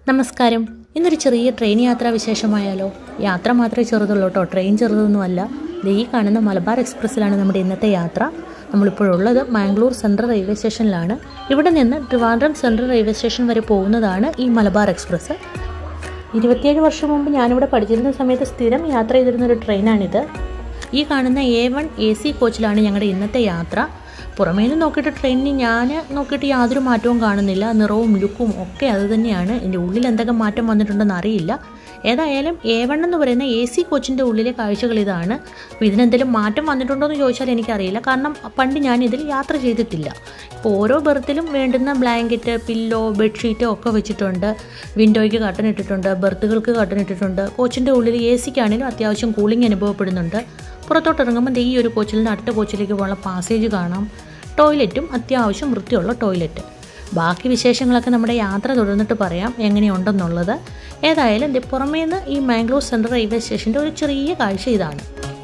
നമസ്കാരം ഇന്നൊരു ചെറിയ ട്രെയിൻ യാത്രാ വിശേഷമായാലോ യാത്ര മാത്രമേ ചെറുതുള്ളൂ കേട്ടോ ട്രെയിൻ ചെറുതൊന്നുമല്ല ദേ ഈ കാണുന്ന മലബാർ എക്സ്പ്രസ്സിലാണ് നമ്മുടെ ഇന്നത്തെ യാത്ര നമ്മളിപ്പോഴുള്ളത് മാംഗ്ലൂർ സെൻട്രൽ റെയിൽവേ സ്റ്റേഷനിലാണ് ഇവിടെ നിന്ന് ട്രിവാൻഡ്രം സെൻട്രൽ റെയിൽവേ സ്റ്റേഷൻ വരെ പോകുന്നതാണ് ഈ മലബാർ എക്സ്പ്രസ് ഇരുപത്തിയേഴ് വർഷം മുമ്പ് ഞാനിവിടെ പഠിച്ചിരുന്ന സമയത്ത് സ്ഥിരം യാത്ര ചെയ്തിരുന്ന ഒരു ട്രെയിനാണിത് ഈ കാണുന്ന എ വൺ എ സി കോച്ചിലാണ് ഞങ്ങളുടെ ഇന്നത്തെ യാത്ര പുറമേ നിന്ന് നോക്കിയിട്ട് ട്രെയിനിന് ഞാൻ നോക്കിയിട്ട് യാതൊരു മാറ്റവും കാണുന്നില്ല നിറവും ലുക്കും ഒക്കെ അത് തന്നെയാണ് എൻ്റെ ഉള്ളിൽ എന്തൊക്കെ മാറ്റം വന്നിട്ടുണ്ടെന്ന് അറിയില്ല ഏതായാലും എ വൺ എന്ന് പറയുന്ന എ സി കോച്ചിൻ്റെ ഉള്ളിലെ കാഴ്ചകൾ ഇതാണ് അപ്പോൾ ഇതിനെന്തെങ്കിലും മാറ്റം വന്നിട്ടുണ്ടോ എന്ന് ചോദിച്ചാൽ എനിക്കറിയില്ല കാരണം പണ്ട് ഞാൻ ഇതിൽ യാത്ര ചെയ്തിട്ടില്ല ഇപ്പോൾ ഓരോ ബെർത്തിലും വേണ്ടുന്ന ബ്ലാങ്കറ്റ് പില്ലോ ബെഡ്ഷീറ്റ് ഒക്കെ വെച്ചിട്ടുണ്ട് വിൻഡോയ്ക്ക് കട്ടൻ ഇട്ടിട്ടുണ്ട് ബെർത്തുകൾക്ക് കട്ടൻ ഇട്ടിട്ടുണ്ട് കോച്ചിൻ്റെ ഉള്ളിൽ എ സിക്കാണെങ്കിലും അത്യാവശ്യം കൂളിംഗ് അനുഭവപ്പെടുന്നുണ്ട് പുറത്തോട്ട് ഇറങ്ങുമ്പോൾ ദേ ഈ ഒരു കോച്ചിൽ നിന്ന് അടുത്ത കോച്ചിലേക്ക് പോകാനുള്ള പാസേജ് കാണാം ടോയ്ലറ്റും അത്യാവശ്യം വൃത്തിയുള്ള ടോയ്ലറ്റ് ബാക്കി വിശേഷങ്ങളൊക്കെ നമ്മുടെ യാത്ര തുടർന്നിട്ട് പറയാം എങ്ങനെയുണ്ടെന്നുള്ളത് ഏതായാലും ദേ പുറമേ നിന്ന് ഈ മാംഗ്ലൂർ സെൻട്രൽ റെയിൽവേ സ്റ്റേഷൻ്റെ ഒരു ചെറിയ കാഴ്ച ഇതാണ്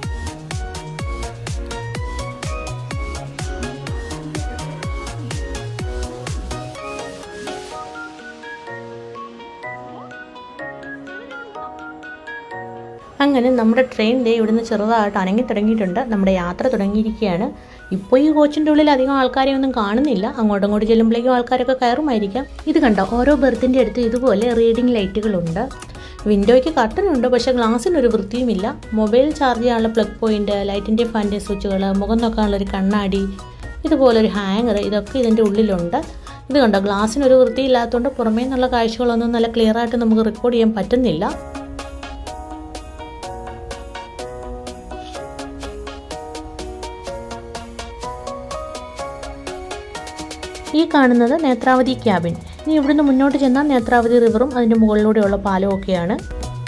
അങ്ങനെ നമ്മുടെ ട്രെയിൻ ദേ ഇവിടുന്ന് ചെറുതായിട്ട് അനങ്ങി തുടങ്ങിയിട്ടുണ്ട് നമ്മുടെ യാത്ര തുടങ്ങിയിരിക്കുകയാണ് ഇപ്പോൾ ഈ കോച്ചിൻ്റെ ഉള്ളിൽ അധികം ആൾക്കാരെ ഒന്നും കാണുന്നില്ല അങ്ങോട്ടും ഇങ്ങോട്ട് ചെല്ലുമ്പോഴേക്കും ആൾക്കാരൊക്കെ കയറുമായിരിക്കാം ഇത് കണ്ടോ ഓരോ ബെർത്തിൻ്റെ അടുത്ത് ഇതുപോലെ റീഡിംഗ് ലൈറ്റുകളുണ്ട് വിൻഡോയ്ക്ക് കട്ടനുണ്ട് പക്ഷേ ഗ്ലാസ്സിനൊരു വൃത്തിയുമില്ല മൊബൈൽ ചാർജ് ചെയ്യാനുള്ള പ്ലഗ് പോയിന്റ് ലൈറ്റിൻ്റെ ഫാൻ്റെ സ്വിച്ചുകൾ മുഖം നോക്കാനുള്ള ഒരു കണ്ണാടി ഇതുപോലൊരു ഹാങ്ങർ ഇതൊക്കെ ഇതിൻ്റെ ഉള്ളിലുണ്ട് ഇത് കണ്ടോ ഗ്ലാസ്സിനൊരു വൃത്തിയില്ലാത്തതുകൊണ്ട് പുറമേ നിന്നുള്ള കാഴ്ചകളൊന്നും നല്ല ക്ലിയർ ആയിട്ട് നമുക്ക് റെക്കോർഡ് ചെയ്യാൻ പറ്റുന്നില്ല ഈ കാണുന്നത് നേത്രാവതി ക്യാബിൻ ഇനി ഇവിടുന്ന് മുന്നോട്ട് ചെന്നാൽ നേത്രാവതി റിവറും അതിൻ്റെ മുകളിലൂടെയുള്ള പാലവും ഒക്കെയാണ്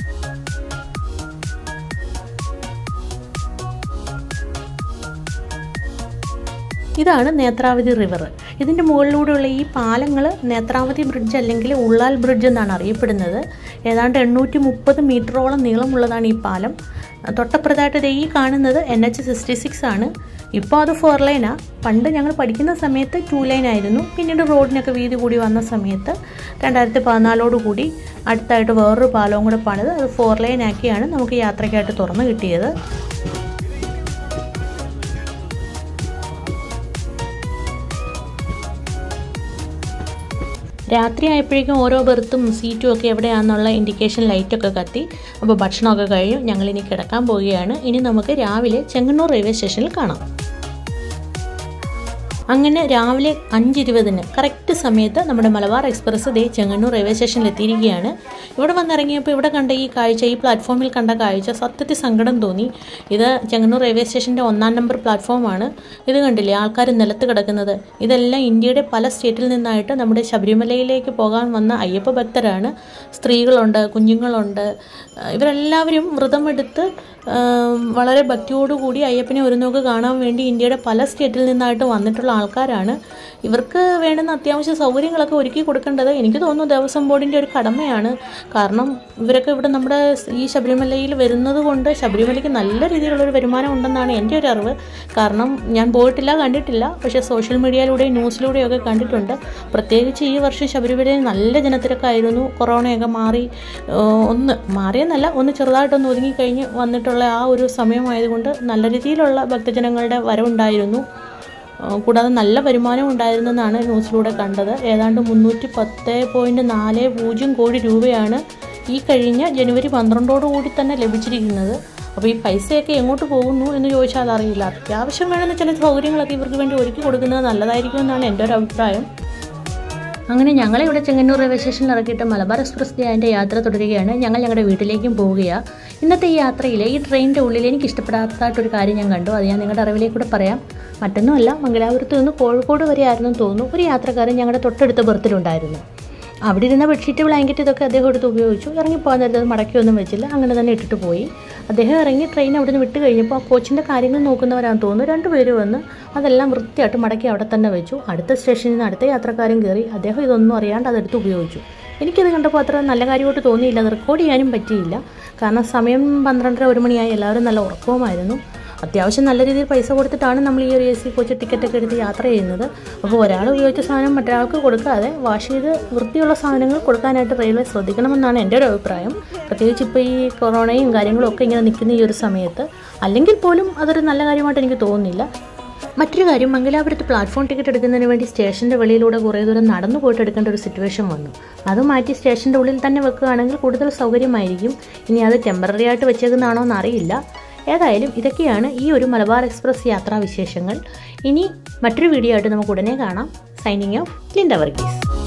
ഇതാണ് നേത്രാവതി റിവർ ഇതിൻ്റെ മുകളിലൂടെയുള്ള ഈ പാലങ്ങൾ നേത്രാവതി ബ്രിഡ്ജ് അല്ലെങ്കിൽ ഉള്ളാൽ ബ്രിഡ്ജ് എന്നാണ് അറിയപ്പെടുന്നത് ഏതാണ്ട് എണ്ണൂറ്റി മുപ്പത് മീറ്ററോളം നീളമുള്ളതാണ് ഈ പാലം തൊട്ടപ്പുറത്തായിട്ട് ദേ ഈ കാണുന്നത് എൻ എച്ച് സിക്സ്റ്റി സിക്സ് ആണ് ഇപ്പോൾ അത് ഫോർ ലൈനാണ് പണ്ട് ഞങ്ങൾ പഠിക്കുന്ന സമയത്ത് ടു ലൈൻ ആയിരുന്നു പിന്നീട് റോഡിനൊക്കെ വീതി കൂടി വന്ന സമയത്ത് രണ്ടായിരത്തി പതിനാലോട് കൂടി അടുത്തായിട്ട് വേറൊരു പാലവും കൂടെ പണിത് അത് ഫോർ ലൈൻ ആക്കിയാണ് നമുക്ക് യാത്രയ്ക്കായിട്ട് തുറന്നു കിട്ടിയത് രാത്രി ആയപ്പോഴേക്കും ഓരോ ബെർത്തും സീറ്റും ഒക്കെ എവിടെയാണെന്നുള്ള ഇൻഡിക്കേഷൻ ലൈറ്റൊക്കെ കത്തി അപ്പോൾ ഭക്ഷണമൊക്കെ കഴിഞ്ഞു ഞങ്ങളിനി കിടക്കാൻ പോവുകയാണ് ഇനി നമുക്ക് രാവിലെ ചെങ്ങന്നൂർ റെയിൽവേ സ്റ്റേഷനിൽ കാണാം അങ്ങനെ രാവിലെ അഞ്ചിരുപതിന് കറക്റ്റ് സമയത്ത് നമ്മുടെ മലബാർ എക്സ്പ്രസ് ദേ ചെങ്ങന്നൂർ റെയിൽവേ സ്റ്റേഷനിൽ എത്തിയിരിക്കുകയാണ് ഇവിടെ വന്നിറങ്ങിയപ്പോൾ ഇവിടെ കണ്ട ഈ കാഴ്ച ഈ പ്ലാറ്റ്ഫോമിൽ കണ്ട കാഴ്ച സത്യത്തിൽ സങ്കടം തോന്നി ഇത് ചെങ്ങന്നൂർ റെയിൽവേ സ്റ്റേഷൻ്റെ ഒന്നാം നമ്പർ പ്ലാറ്റ്ഫോമാണ് ഇത് കണ്ടില്ലേ ആൾക്കാർ നിലത്ത് കിടക്കുന്നത് ഇതെല്ലാം ഇന്ത്യയുടെ പല സ്റ്റേറ്റിൽ നിന്നായിട്ട് നമ്മുടെ ശബരിമലയിലേക്ക് പോകാൻ വന്ന അയ്യപ്പ ഭക്തരാണ് സ്ത്രീകളുണ്ട് കുഞ്ഞുങ്ങളുണ്ട് ഇവരെല്ലാവരും വ്രതമെടുത്ത് വളരെ ഭക്തിയോടുകൂടി അയ്യപ്പനെ ഒരു നോക്ക് കാണാൻ വേണ്ടി ഇന്ത്യയുടെ പല സ്റ്റേറ്റിൽ നിന്നായിട്ട് വന്നിട്ടുള്ള ആൾക്കാരാണ് ഇവർക്ക് വേണ്ടുന്ന അത്യാവശ്യ സൗകര്യങ്ങളൊക്കെ ഒരുക്കി കൊടുക്കേണ്ടത് എനിക്ക് തോന്നുന്നു ദേവസ്വം ബോർഡിൻ്റെ ഒരു കടമയാണ് കാരണം ഇവരൊക്കെ ഇവിടെ നമ്മുടെ ഈ ശബരിമലയിൽ വരുന്നത് കൊണ്ട് ശബരിമലയ്ക്ക് നല്ല രീതിയിലുള്ളൊരു വരുമാനം ഉണ്ടെന്നാണ് എൻ്റെ ഒരു അറിവ് കാരണം ഞാൻ പോയിട്ടില്ല കണ്ടിട്ടില്ല പക്ഷേ സോഷ്യൽ മീഡിയയിലൂടെയും ന്യൂസിലൂടെയൊക്കെ കണ്ടിട്ടുണ്ട് പ്രത്യേകിച്ച് ഈ വർഷം ശബരിമലയിൽ നല്ല ജനത്തിരക്കായിരുന്നു കൊറോണയൊക്കെ മാറി ഒന്ന് മാറിയെന്നല്ല ഒന്ന് ചെറുതായിട്ടൊന്ന് ഒതുങ്ങിക്കഴിഞ്ഞ് വന്നിട്ടുള്ള ആ ഒരു സമയമായതുകൊണ്ട് നല്ല രീതിയിലുള്ള ഭക്തജനങ്ങളുടെ വരവുണ്ടായിരുന്നു കൂടാതെ നല്ല വരുമാനം ഉണ്ടായിരുന്നെന്നാണ് ന്യൂസിലൂടെ കണ്ടത് ഏതാണ്ട് മുന്നൂറ്റി പത്ത് പോയിൻറ്റ് നാല് പൂജ്യം കോടി രൂപയാണ് ഈ കഴിഞ്ഞ ജനുവരി പന്ത്രണ്ടോടുകൂടി തന്നെ ലഭിച്ചിരിക്കുന്നത് അപ്പോൾ ഈ പൈസയൊക്കെ എങ്ങോട്ട് പോകുന്നു എന്ന് ചോദിച്ചാൽ അതറിയില്ല അത്യാവശ്യം വേണമെന്ന് ചില സൗകര്യങ്ങളൊക്കെ ഇവർക്ക് വേണ്ടി ഒരുക്കി കൊടുക്കുന്നത് നല്ലതായിരിക്കും എന്നാണ് എൻ്റെ ഒരു അഭിപ്രായം അങ്ങനെ ഞങ്ങളെ ഇവിടെ ചെങ്ങന്നൂർ റെയിൽവേ സ്റ്റേഷനിൽ ഇറക്കിയിട്ട് മലബാർ എക്സ്പ്രസ് അതിൻ്റെ യാത്ര തുടരുകയാണ് ഞങ്ങൾ ഞങ്ങളുടെ വീട്ടിലേക്കും പോവുകയാണ് ഇന്നത്തെ ഈ യാത്രയിൽ ഈ ട്രെയിനിൻ്റെ ഉള്ളിൽ എനിക്ക് ഇഷ്ടപ്പെടാത്തതായിട്ടൊരു കാര്യം ഞാൻ കണ്ടു അത് ഞാൻ നിങ്ങളുടെ അറിവിലേക്ക് കൂടെ പറയാം മറ്റൊന്നുമല്ല മംഗലാപുരത്ത് നിന്ന് കോഴിക്കോട് വരെ ആയിരുന്നു തോന്നുന്നു ഒരു യാത്രക്കാരൻ ഞങ്ങളുടെ തൊട്ടടുത്ത ബർത്തിലുണ്ടായിരുന്നു അവിടെ ഇരുന്ന ബെഡ്ഷീറ്റ് ബ്ലാങ്കറ്റ് ഇതൊക്കെ അദ്ദേഹം എടുത്ത് ഉപയോഗിച്ചു ഇറങ്ങിപ്പോകാൻ നേരത്തെ അത് മടക്കിയൊന്നും വെച്ചില്ല അങ്ങനെ തന്നെ ഇട്ടിട്ട് പോയി അദ്ദേഹം ഇറങ്ങി ട്രെയിൻ അവിടെ നിന്ന് വിട്ട് കഴിഞ്ഞപ്പോൾ ആ കോച്ചിൻ്റെ കാര്യങ്ങൾ നോക്കുന്നവരാണെന്ന് തോന്നുന്നു രണ്ടുപേര് വന്ന് അതെല്ലാം വൃത്തിയായിട്ട് മടക്കി അവിടെ തന്നെ വെച്ചു അടുത്ത സ്റ്റേഷനിൽ നിന്ന് അടുത്ത യാത്രക്കാരൻ കയറി അദ്ദേഹം ഇതൊന്നും അറിയാണ്ട് അതെടുത്ത് ഉപയോഗിച്ചു എനിക്കത് കണ്ടപ്പോൾ അത്ര നല്ല കാര്യമായിട്ട് തോന്നിയില്ല അത് റെക്കോർഡ് ചെയ്യാനും പറ്റിയില്ല കാരണം സമയം പന്ത്രണ്ടര ഒരു മണിയായി എല്ലാവരും നല്ല ഉറക്കവുമായിരുന്നു അത്യാവശ്യം നല്ല രീതിയിൽ പൈസ കൊടുത്തിട്ടാണ് നമ്മൾ ഈ ഒരു എ സി കോച്ച് ടിക്കറ്റൊക്കെ എടുത്ത് യാത്ര ചെയ്യുന്നത് അപ്പോൾ ഒരാൾ ഉപയോഗിച്ച സാധനം മറ്റൊരാൾക്ക് കൊടുക്കാതെ വാഷ് ചെയ്ത് വൃത്തിയുള്ള സാധനങ്ങൾ കൊടുക്കാനായിട്ട് റെയിൽവേ ശ്രദ്ധിക്കണമെന്നാണ് എൻ്റെ ഒരു അഭിപ്രായം പ്രത്യേകിച്ച് ഇപ്പോൾ ഈ കൊറോണയും കാര്യങ്ങളും ഒക്കെ ഇങ്ങനെ നിൽക്കുന്ന ഈ ഒരു സമയത്ത് അല്ലെങ്കിൽ പോലും അതൊരു നല്ല കാര്യമായിട്ട് എനിക്ക് തോന്നുന്നില്ല മറ്റൊരു കാര്യം മംഗലാപുരത്ത് പ്ലാറ്റ്ഫോം ടിക്കറ്റ് എടുക്കുന്നതിന് വേണ്ടി സ്റ്റേഷൻ്റെ വെളിയിലൂടെ കുറേ ദൂരം നടന്നു പോയിട്ട് എടുക്കേണ്ട ഒരു സിറ്റുവേഷൻ വന്നു അത് മാറ്റി സ്റ്റേഷൻ്റെ ഉള്ളിൽ തന്നെ വെക്കുകയാണെങ്കിൽ കൂടുതൽ സൗകര്യമായിരിക്കും ഇനി അത് ടെമ്പററി ആയിട്ട് വെച്ചേക്കുന്നതാണോ എന്നറിയില്ല ഏതായാലും ഇതൊക്കെയാണ് ഈ ഒരു മലബാർ എക്സ്പ്രസ് യാത്രാ വിശേഷങ്ങൾ ഇനി മറ്റൊരു വീഡിയോ ആയിട്ട് നമുക്ക് ഉടനെ കാണാം സൈനിങ് ഓഫ് ലിൻഡ വർഗീസ്